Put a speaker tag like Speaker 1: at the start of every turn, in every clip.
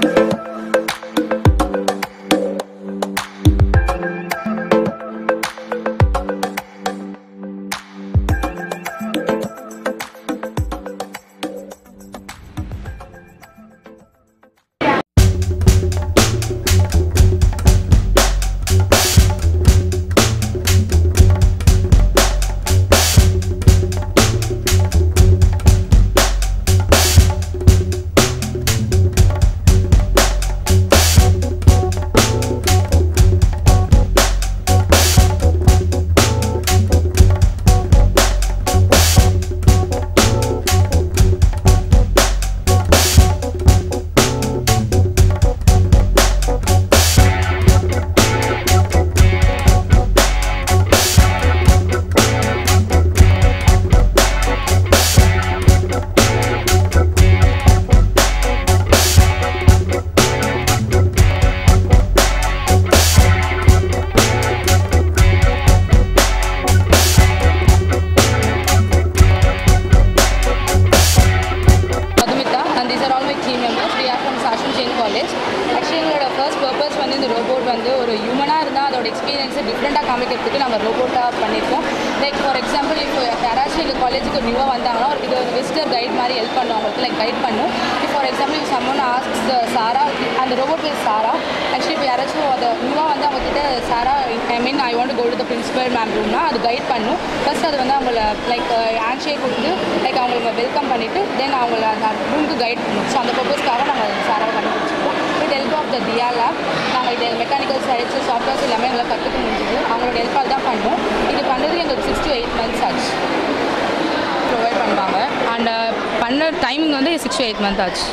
Speaker 1: Madhumitha and these are all my team members we are from Sasham Jain College actually எங்களோட first purpose வந்து இந்த robot வந்து ஒரு ஹியூமனாக இருந்தால் அதோட எக்ஸ்பீரியன்ஸை டிஃப்ரெண்ட்டாக காமிக்கிறதுக்கு நாங்கள் ரோபோட்டாக பண்ணியிருக்கோம் லைக் ஃபார் எக்ஸாம்பிள் இப்போ யாராச்சும் எங்கள் காலேஜுக்கு நியூவாக வந்தாங்கன்னா ஒரு இது ஒரு விசிட்டர் கைட் மாதிரி ஹெல்ப் பண்ணும் அவங்களுக்கு லைக் கைட் பண்ணும் இப்போ ஃபார் எக்ஸாம்பிள் இப்போ சம்மன் ஆஸ்க் சாரா அந்த ரோபோட் பேர் சாரா ஆக்சுவலி இப்போ யாராச்சும் அதை நியூவாக வந்து அவங்க கிட்ட Sara I mean I want go to the principal ma'am ரூம்னா அது கைட் பண்ணும் ஃபர்ஸ்ட் அது வந்து அவங்கள லைக் ஹேண்ட் ஷேக் கொடுத்து லைக் அவங்களுக்கு வெல்கம் பண்ணிவிட்டு தென் அவங்கள அந்த ரூமுக்கு கைட் பண்ணும் ஸோ அந்த பர்பஸ்க்காக நாங்கள் சாராவை கண்டுபிடிச்சிருக்கோம் with help of the Diya lab நாங்கள் இது மெக்கானிக்கல் சைட்ஸ் சாஃப்ட்வேர்ஸ் எல்லாமே எங்களை கற்றுக்க முடிஞ்சுது அவங்களோட ஹெல்ப்பாக தான் பண்ணோம் இது பண்ணுறதுக்கு எங்களுக்கு சிக்ஸ் டு எயிட் மந்த்ஸ் ஆச்சு ப்ரொவைட் பண்ணுவாங்க அண்ட் பண்ண டைமிங் வந்து சிக்ஸ் டு எயிட் மந்த் ஆச்சு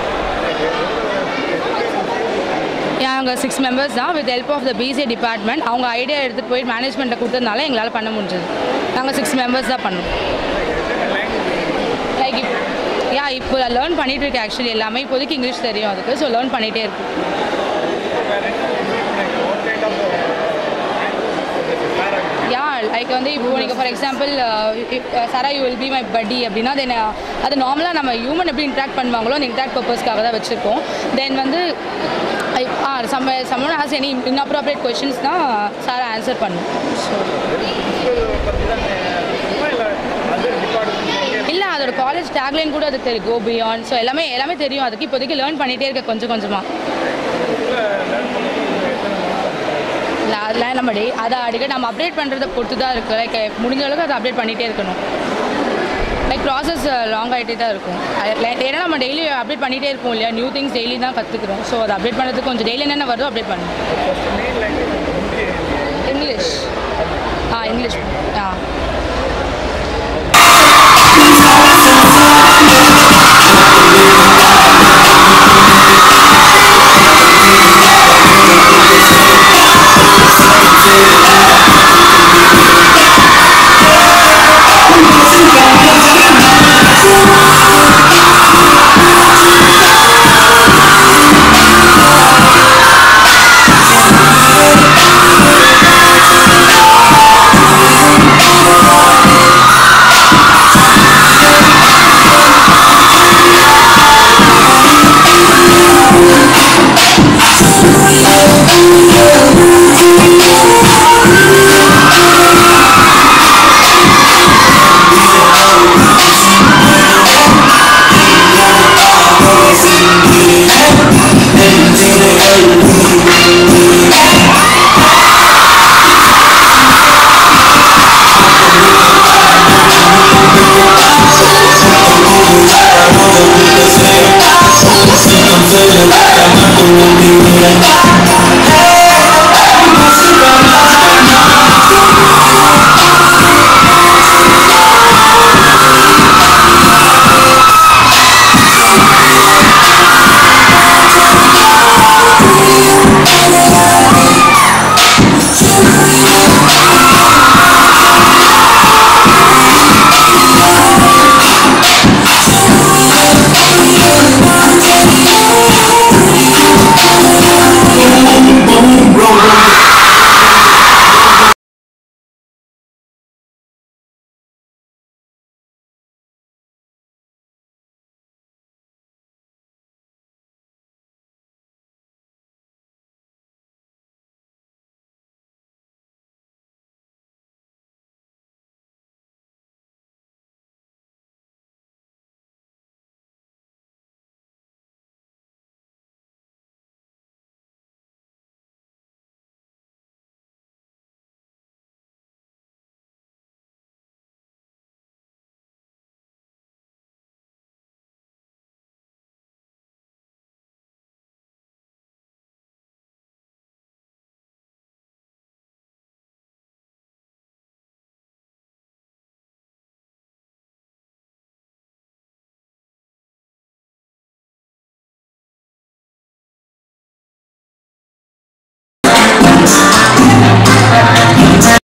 Speaker 1: நாங்கள் சிக்ஸ் மெம்பர்ஸ் தான் with help of the BCA department அவங்க ஐடியா எடுத்துகிட்டு போய் மேனேஜ்மெண்ட்டை கொடுத்ததுனால எங்களால் பண்ண முடிஞ்சது நாங்கள் சிக்ஸ் மெம்பர்ஸ் தான் பண்ணோம் லைக் இப் யா இப்போ லேர்ன் பண்ணிகிட்டு இருக்கேன் ஆக்சுவலி எல்லாமே இப்போதைக்கு இங்கிலீஷ் தெரியும் அதுக்கு ஸோ லேர்ன் பண்ணிகிட்டே இருக்கு யா லைக் வந்து இப்போ நீங்கள் for example Sara you will be my buddy அப்படின்னா தென் அது நார்மலாக நம்ம ஹியூமன் எப்படி இன்ட்ராக்ட் பண்ணுவாங்களோ அந்த இன்ட்ராக்ட் பர்பஸ்க்காக தான் வச்சுருக்கோம் தென் வந்து I- ah some someone has any inappropriate questions தான் சார் ஆன்சர் பண்ணும் ஸோ இல்லை அதோட காலேஜ் டேக்லைன் கூட அது தெரியும் கோ பியாண்ட் ஸோ எல்லாமே எல்லாமே தெரியும் அதுக்கு இப்போதைக்கு லேர்ன் பண்ணிகிட்டே இருக்க கொஞ்சம் கொஞ்சமாக இல்லை அதெல்லாம் நம்ம டே அதை அடிக்கடி நம்ம அப்டேட் பண்ணுறத பொறுத்து தான் இருக்குது லைக் முடிஞ்ச அளவுக்கு அதை அப்டேட் பண்ணிகிட்டே இருக்கணும் லைக் ப்ராசஸ் லாங் ஆகிட்டே தான் இருக்கும் அது like ஏன்னா நம்ம டெய்லி அப்டேட் பண்ணிகிட்டே இருப்போம் இல்லையா நியூ திங்ஸ் டெய்லி தான் கற்றுக்குறோம் ஸோ அதை அப்டேட் பண்ணுறதுக்கு கொஞ்சம் டெய்லி என்னென்ன வருதோ அப்டேட் பண்ணணும் English ah English ah
Speaker 2: Feeling like I'm not the only one